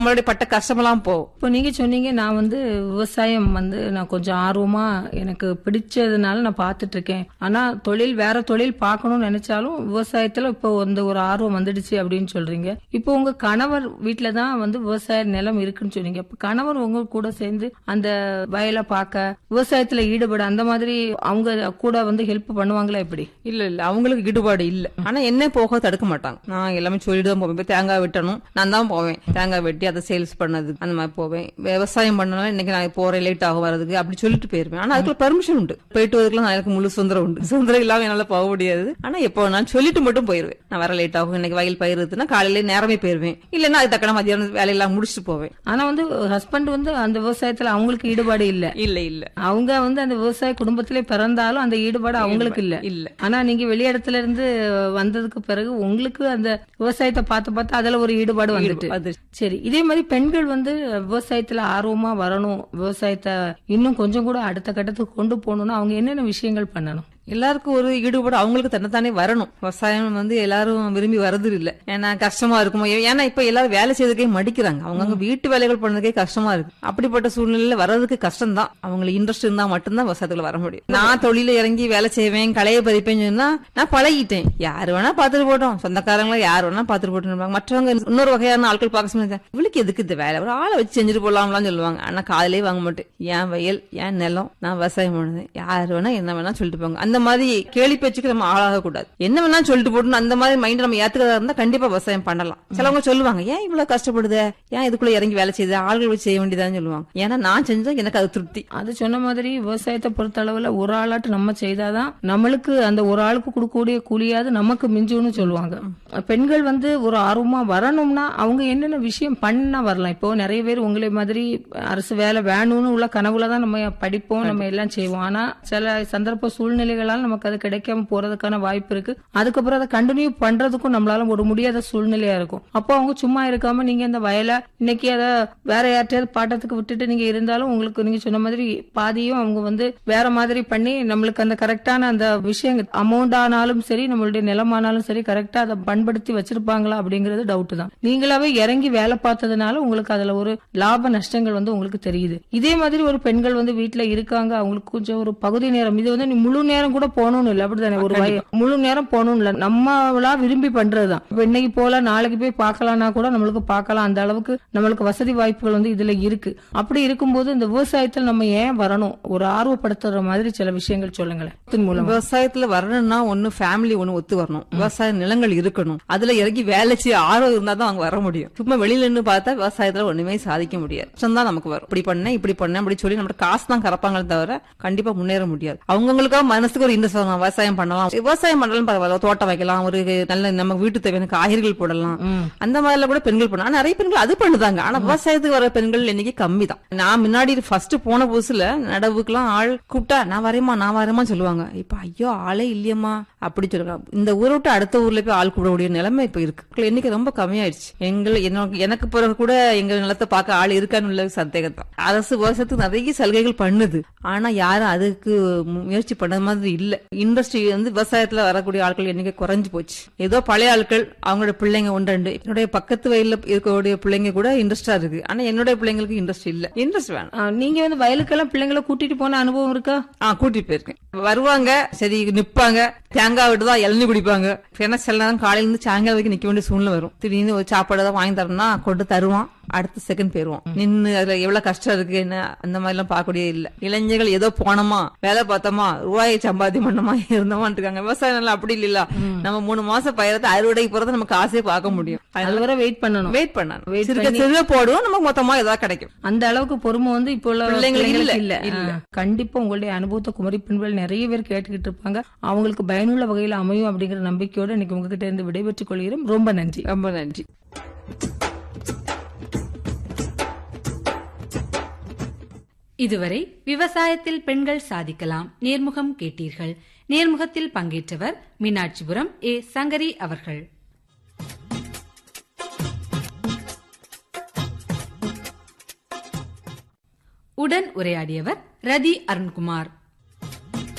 நம்மளுடைய பட்ட கஷ்டமெல்லாம் போகும் இப்போ நீங்க சொன்னீங்க நான் வந்து விவசாயம் வந்து நான் கொஞ்சம் ஆர்வமா எனக்கு பிடிச்சதுனால நான் பார்த்துட்டு இருக்கேன் ஆனா தொழில் வேற தொழில் பார்க்கணும்னு நினைச்சாலும் விவசாயத்துல இப்போ வந்து ஒரு ஆர்வம் வந்துடுச்சு அப்படின்னு சொல்றீங்க இப்போ உங்க கணவர் வீட்டுல தான் வந்து விவசாய நிலம் இருக்குன்னு சொன்னீங்க இப்போ கணவர் உங்க கூட சேர்ந்து அந்த வயலை பார்க்க விவசாயத்துல ஈடுபட அந்த மாதிரி அவங்க கூட வந்து ஹெல்ப் பண்ணுவாங்களா எப்படி இல்ல இல்ல அவங்களுக்கு ஈடுபாடு இல்ல ஆனா என்ன போக தடுக்க மாட்டாங்க நான் எல்லாமே சொல்லிட்டு தான் போவேன் இப்ப தேங்காய் வெட்டணும் நான் தான் போவேன் தேங்காய் வெட்டி அதை சேல்ஸ் பண்ணது அந்த மாதிரி போவேன் விவசாயம் பண்ணனால இன்னைக்கு நான் போறேன் லேட் ஆகும் வரதுக்கு அப்படி சொல்லிட்டு போயிருவேன் ஆனா அதுக்குள்ள பெர்மிஷன் உண்டு போயிட்டு வரதுக்குலாம் நான் எனக்கு முழு சுதந்திரம் உண்டு சுதந்திரம் இல்லாம என்னால போக முடியாது ஆனா எப்போ நான் சொல்லிட்டு மட்டும் போயிருவேன் நான் வர லேட் ஆகும் இன்னைக்கு வயல் பயிர் இருக்குன்னா காலையில நேரமே போயிருவேன் இல்லன்னா அது தக்கன மதியானம் வேலையெல்லாம் முடிச்சுட்டு போவேன் ஆனா வந்து ஹஸ்பண்ட் வந்து அந்த விவசாயத்துல அவங்களுக்கு ஈடுபாடு இல்ல இல்ல இல்ல அவங்க வந்து அந்த விவசாய குடும்பத்திலே பிறந்தாலும் அந்த ஈடுபாடு அவங்களுக்கு இல்ல இல்ல ஆனா நீங்க வெளியிடத்துல இருந்து வந்ததுக்கு பிறகு உங்களுக்கு அந்த விவசாயத்தை பார்த்து பார்த்து அதுல ஒரு ஈடுபாடு வந்துட்டு அது சரி இதே மாதிரி பெண்கள் வந்து விவசாயத்துல ஆர்வமா வரணும் விவசாயத்தை இன்னும் கொஞ்சம் கூட அடுத்த கட்டத்துக்கு கொண்டு போகணும்னா அவங்க என்னென்ன விஷயங்கள் பண்ணணும் எல்லாருக்கும் ஒரு ஈடுபாடு அவங்களுக்கு தன்னைத்தானே வரணும் விவசாயம் வந்து எல்லாரும் விரும்பி வரது இல்ல ஏன்னா கஷ்டமா இருக்குமோ ஏன்னா இப்ப எல்லாரும் வேலை செய்யறதுக்கே மடிக்கிறாங்க அவங்க வீட்டு வேலைகள் பண்ணதுக்கே கஷ்டமா இருக்கு அப்படிப்பட்ட சூழ்நிலையில வர்றதுக்கு கஷ்டம் தான் அவங்களுக்கு இன்ட்ரெஸ்ட் இருந்தா மட்டும்தான் விவசாயத்துல வர முடியும் நான் தொழில இறங்கி வேலை செய்வேன் களைய பறிப்பேன்னு சொன்னா நான் பழகிட்டேன் யாரு வேணா பாத்துட்டு போட்டோம் சொந்தக்காரங்கள யார் வேணா பாத்துட்டு போட்டோம் மற்றவங்க இன்னொரு வகையான ஆட்கள் பார்க்க சொல்லுங்க இவளுக்கு எதுக்கு இந்த வேலை ஒரு ஆளை வச்சு செஞ்சுட்டு போடலாம்லாம் சொல்லுவாங்க ஆனா காதலே வாங்க மாட்டேன் என் வயல் என் நிலம் நான் விவசாயம் பண்ணுவேன் யார் வேணா என்ன வேணா சொல்லிட்டு போங்க அந்த மாதிரி கேலி பேச்சுக்கு நம்ம ஆளாக கூடாது என்ன வேணா சொல்லிட்டு போட்டு அந்த மாதிரி மைண்ட் நம்ம ஏத்துக்கிறதா இருந்தா கண்டிப்பா விவசாயம் பண்ணலாம் சிலவங்க சொல்லுவாங்க ஏன் இவ்வளவு கஷ்டப்படுது ஏன் இதுக்குள்ள இறங்கி வேலை செய்யுது ஆள்கள் வச்சு செய்ய வேண்டியதான்னு சொல்லுவாங்க ஏன்னா நான் செஞ்சா எனக்கு அது திருப்தி அது சொன்ன மாதிரி விவசாயத்தை பொறுத்த அளவுல ஒரு ஆளாட்டு நம்ம செய்தாதான் நம்மளுக்கு அந்த ஒரு ஆளுக்கு கொடுக்கக்கூடிய கூலியாவது நமக்கு மிஞ்சும்னு சொல்லுவாங்க பெண்கள் வந்து ஒரு ஆர்வமா வரணும்னா அவங்க என்னென்ன விஷயம் பண்ணா வரலாம் இப்போ நிறைய பேர் உங்களை மாதிரி அரசு வேலை வேணும்னு உள்ள கனவுல தான் நம்ம படிப்போம் நம்ம எல்லாம் செய்வோம் ஆனா சில சந்தர்ப்ப சூழ்நிலைகளால் நமக்கு அது கிடைக்காம போறதுக்கான வாய்ப்பு இருக்கு அதுக்கப்புறம் அதை கண்டினியூ பண்றதுக்கும் நம்மளால ஒரு முடியாத சூழ்நிலையா இருக்கும் அப்போ அவங்க சும்மா இருக்காம நீங்க இந்த வயலை இன்னைக்கு அதை வேற யார்ட்டையாவது பாட்டத்துக்கு விட்டுட்டு நீங்க இருந்தாலும் உங்களுக்கு நீங்க சொன்ன மாதிரி பாதியும் அவங்க வந்து வேற மாதிரி பண்ணி நம்மளுக்கு அந்த கரெக்டான அந்த விஷயம் அமௌண்ட் ஆனாலும் சரி நம்மளுடைய நிலமானாலும் சரி கரெக்டா அதை பண்படுத்தி வச்சிருப்பாங்களா அப்படிங்கறது டவுட் தான் நீங்களாவே இறங்கி வேலை பார்த்ததுனால உங்களுக்கு அதுல ஒரு லாப நஷ்டங்கள் வந்து உங்களுக்கு தெரியுது இதே மாதிரி ஒரு பெண்கள் வந்து வீட்டுல இருக்காங்க அவங்களுக்கு கொஞ்சம் ஒரு பகுதி நேரம் இது வந்து நீ முழு நேரம் கூட போகணும்னு இல்லை அப்படிதானே ஒரு வய- முழு நேரம் போகணும்னு இல்லை நம்மளா விரும்பி பண்றதுதான் இப்ப இன்னைக்கு போல நாளைக்கு போய் பார்க்கலாம்னா கூட நம்மளுக்கு பார்க்கலாம் அந்த அளவுக்கு நம்மளுக்கு வசதி வாய்ப்புகள் வந்து இதுல இருக்கு அப்படி இருக்கும்போது இந்த விவசாயத்தில் நம்ம ஏன் வரணும் ஒரு ஆர்வப்படுத்துற மாதிரி சில விஷயங்கள் சொல்லுங்களேன் இதன் மூலம் விவசாயத்துல வரணும்னா ஒண்ணு ஃபேமிலி ஒண்ணு ஒத்து வரணும் விவசாய நிலங்கள் இருக்கணும் அதுல இறங்கி வேலை செய்ய ஆர்வம் இருந்தா தான் அவங்க வர முடியும் சும்மா வெளியில நின்னு பார்த்தா விவசாயத்துல ஒண்ணுமே சாதிக்க முடியாது கஷ்டம் தான் நமக்கு வரும் இப்படி பண்ணேன் இப்படி பண்ணேன் அப்படி சொல்லி நம்ம காசு தான் கறப்பாங்களே தவிர கண்டிப்பா முன்னேற முடியாது அவங்களுக்காக மனசுக்கு ஒரு இன்ட்ரெஸ்ட் வரும் விவசாயம் பண்ணலாம் விவசாயம் பண்ணலாம் பரவாயில்ல தோட்டம் வைக்கலாம் ஒரு நல்ல நம்ம வீட்டு தேவையான காய்கறிகள் போடலாம் அந்த மாதிரிலாம் கூட பெண்கள் பண்ணலாம் ஆனா நிறைய பெண்கள் அது பண்ணுதாங்க ஆனா விவசாயத்துக்கு வர பெண்கள் இன்னைக்கு கம்மி தான் நான் முன்னாடி ஃபர்ஸ்ட் போன புதுசுல நடவுக்குலாம் ஆள் கூப்பிட்டா நான் வரேமா நான் வரேமா சொல்லுவாங்க இப்ப ஐயோ ஆளே இல்லையம்மா அப்படி சொல்லுவாங்க இந்த ஊரை விட்டு அடுத்த ஊர்ல போய் ஆள் கூப்பிடக்கூடிய நிலைமை இப்ப இருக்கு எண்ணிக்கை ரொம்ப கம்மியாயிடுச்சு எங்கள் என்னோட- எனக்கு பிறகு கூட எங்க நிலத்தை பார்க்க ஆள் இருக்கான்னு உள்ள சந்தேகம் தான் அரசு விவசாயத்துக்கு நிறைய சலுகைகள் பண்ணுது ஆனா யாரும் அதுக்கு மு- முயற்சி பண்ணது மாதிரி இல்ல இண்டஸ்ட்ரி வந்து விவசாயத்துல வரக்கூடிய ஆட்கள் எண்ணிக்கை குறைஞ்சு போச்சு ஏதோ பழைய ஆட்கள் அவங்களோட பிள்ளைங்க ஒன்று ரெண்டு என்னுடைய பக்கத்து வயல்ல இருக்கக்கூடிய பிள்ளைங்க கூட இன்ட்ரெஸ்டா இருக்கு ஆனா என்னுடைய பிள்ளைங்களுக்கு இன்ட்ரெஸ்ட் இல்ல இன்ட்ரெஸ்ட் வேணும் ஆ, நீங்க வந்து வயலுக்கெல்லாம் பிள்ளைங்களை கூட்டிட்டு போன அனுபவம் இருக்கா ஆ கூட்டிட்டு போயிருக்கேன் வருவாங்க சரி நிப்பாங்க தேங்காய் விட்டுதான் இளநீ குடிப்பாங்க ஏன்னா சில நேரம் காலையில இருந்து சாயங்காலம் வரைக்கும் நிக்க வேண்டிய சூழ்நிலை வரும் திடீர்னு ஒரு சாப்பாடு ஏதாவது வாங்கி தரணும்னா கொண்டு தருவான் அடுத்த செகண்ட் போயிருவோம் நின்னு அதுல எவ்வளவு கஷ்டம் இருக்கு என்ன அந்த மாதிரி எல்லாம் பார்க்கக்கூடிய இல்ல இளைஞர்கள் ஏதோ போனோமா வேலை பார்த்தோமா ரூபாயை சம்பாத்தியம் பண்ணோமா இருந்தோமான்னு இருக்காங்க விவசாயம் எல்லாம் அப்படி இல்ல நம்ம மூணு மாசம் பயிரத்தை அறுவடைக்கு போறதை நம்ம காசே பார்க்க முடியும் அது வரை வெயிட் பண்ணணும் வெயிட் பண்ணணும் Wait சிறுக சிறுக போடுவோம் நமக்கு மொத்தமா ஏதாவது கிடைக்கும் அந்த அளவுக்கு பொறுமை வந்து இப்போ உள்ள பிள்ளைங்களுக்கு பிள்ளைங்களுக்கு இல்ல. இல்ல ஆ, கண்டிப்பா உங்களுடைய அனுபவத்தை குமரி பெண்கள் நிறைய பேர் கேட்டுக்கிட்டு இருப்பாங்க அவங்களுக்கு பயனுள்ள வகையில் அமையும் அப்படிங்கிற நம்பிக்கையோட இன்னைக்கு உங்ககிட்ட இருந்து விடைபெற்றுக் கொள்கிறோம் ரொம்ப நன்றி ரொம்ப நன்றி இதுவரை விவசாயத்தில் பெண்கள் சாதிக்கலாம் நேர்முகம் கேட்டீர்கள் நேர்முகத்தில் பங்கேற்றவர் மீனாட்சிபுரம் ஏ சங்கரி அவர்கள் உடன் உரையாடியவர் ரதி அருண்குமார்